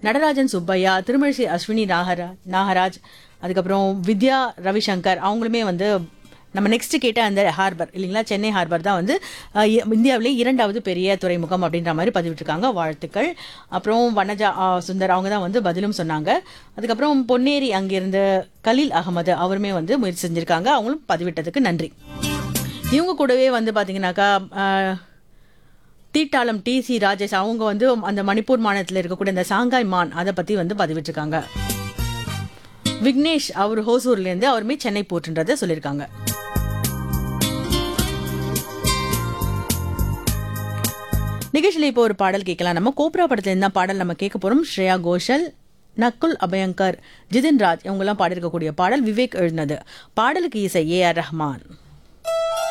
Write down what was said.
நடராஜன் சுப்பையா திருமழிசை அஸ்வினி நாகரா நாகராஜ் அதுக்கப்புறம் வித்யா ரவிசங்கர் அவங்களுமே வந்து நம்ம நெக்ஸ்ட் கேட்ட அந்த ஹார்பர் இல்லைங்களா சென்னை ஹார்பர் தான் வந்து அஹ், இ- இந்தியாவிலே இரண்டாவது பெரிய துறைமுகம் அப்படின்ற மாதிரி பதிவிட்டிருக்காங்க வாழ்த்துக்கள் அப்புறம் வனஜா அஹ், சுந்தர் அவங்க தான் வந்து பதிலும் சொன்னாங்க அதுக்கப்புறம் பொன்னேரி அங்கிருந்து கலீல் அகமது அவருமே வந்து முயற்சி செஞ்சிருக்காங்க அவங்களும் பதிவிட்டதுக்கு நன்றி இவங்க கூடவே வந்து பார்த்தீங்கன்னாக்கா அஹ், தீட்டாளம் டி சி ராஜேஷ் அவங்க வந்து அந்த மணிப்பூர் மாநிலத்தில் இருக்கக்கூடிய இந்த சாங்காய் மான் அதை பற்றி வந்து பதிவிட்டிருக்காங்க விக்னேஷ் அவர் ஹோசூர்லேருந்து அவருமே சென்னை போட்டுன்றதை சொல்லியிருக்காங்க நிகழ்ச்சியில் இப்போ ஒரு பாடல் கேட்கலாம் நம்ம கோப்ரா படத்துல இருந்தா பாடல் நம்ம கேட்க போறோம் ஸ்ரேயா கோஷல் நக்குல் அபயங்கர் ஜிதின் ராஜ் இவங்கெல்லாம் பாடியிருக்கக்கூடிய பாடல் விவேக் எழுதினது பாடலுக்கு இசை ஏ ஆர் ரஹ்மான்